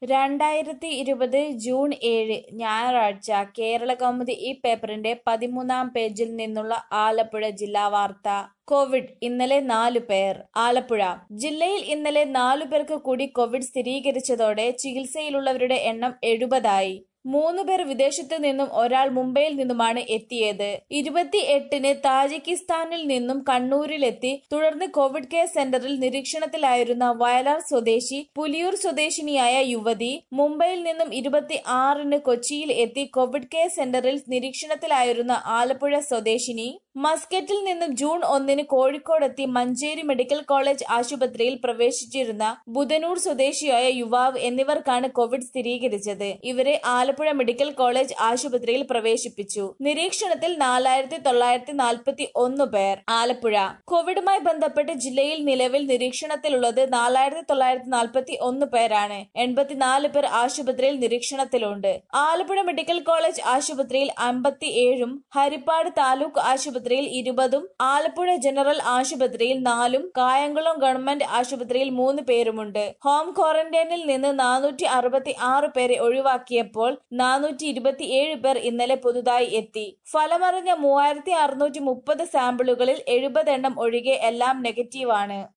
രണ്ടായിരത്തി ഇരുപത് ജൂൺ ഏഴ് ഞായറാഴ്ച കേരളകൗമുദി ഈ പേപ്പറിന്റെ പതിമൂന്നാം പേജിൽ നിന്നുള്ള ആലപ്പുഴ ജില്ലാ വാർത്ത കോവിഡ് ഇന്നലെ നാലു പേർ ആലപ്പുഴ ജില്ലയിൽ ഇന്നലെ നാലു പേർക്ക് കൂടി കോവിഡ് സ്ഥിരീകരിച്ചതോടെ ചികിത്സയിലുള്ളവരുടെ എണ്ണം എഴുപതായി മൂന്ന് പേർ വിദേശത്തു നിന്നും ഒരാൾ മുംബൈയിൽ നിന്നുമാണ് എത്തിയത് ഇരുപത്തി എട്ടിന് താജിക്കിസ്ഥാനിൽ നിന്നും കണ്ണൂരിലെത്തി തുടർന്ന് കോവിഡ് കെയർ സെന്ററിൽ നിരീക്ഷണത്തിലായിരുന്ന വയലാർ സ്വദേശി പുലിയൂർ സ്വദേശിനിയായ യുവതി മുംബൈയിൽ നിന്നും ഇരുപത്തി ആറിന് കൊച്ചിയിൽ എത്തി കോവിഡ് കെയർ സെന്ററിൽ നിരീക്ഷണത്തിലായിരുന്ന ആലപ്പുഴ സ്വദേശിനി മസ്കറ്റിൽ നിന്നും ജൂൺ ഒന്നിന് കോഴിക്കോടെത്തി മഞ്ചേരി മെഡിക്കൽ കോളേജ് ആശുപത്രിയിൽ പ്രവേശിച്ചിരുന്ന ബുധനൂർ സ്വദേശിയായ യുവാവ് എന്നിവർക്കാണ് കോവിഡ് സ്ഥിരീകരിച്ചത് ഇവരെ ആലപ്പുഴ മെഡിക്കൽ കോളേജ് ആശുപത്രിയിൽ പ്രവേശിപ്പിച്ചു നിരീക്ഷണത്തിൽ നാലായിരത്തി തൊള്ളായിരത്തി നാൽപ്പത്തി ഒന്ന് പേർ ആലപ്പുഴ കോവിഡുമായി ബന്ധപ്പെട്ട് ജില്ലയിൽ നിലവിൽ നിരീക്ഷണത്തിലുള്ളത് നാലായിരത്തി തൊള്ളായിരത്തി നാൽപ്പത്തി ഒന്ന് പേരാണ് എൺപത്തിനാല് പേർ ആശുപത്രിയിൽ നിരീക്ഷണത്തിലുണ്ട് ആലപ്പുഴ മെഡിക്കൽ കോളേജ് ആശുപത്രിയിൽ അമ്പത്തി ഏഴും ഹരിപ്പാട് താലൂക്ക് ആശുപത്രിയിൽ ഇരുപതും ആലപ്പുഴ ജനറൽ ആശുപത്രിയിൽ നാലും കായംകുളം ഗവൺമെന്റ് ആശുപത്രിയിൽ മൂന്ന് പേരുമുണ്ട് ഹോം ക്വാറന്റൈനിൽ നിന്ന് നാനൂറ്റി അറുപത്തി ആറ് പേരെ ഒഴിവാക്കിയപ്പോൾ നാനൂറ്റി ഇരുപത്തിയേഴ് പേർ ഇന്നലെ പുതുതായി എത്തി ഫലമറിഞ്ഞ മൂവായിരത്തി അറുന്നൂറ്റി മുപ്പത് സാമ്പിളുകളിൽ എഴുപത് എണ്ണം ഒഴികെ എല്ലാം നെഗറ്റീവാണ്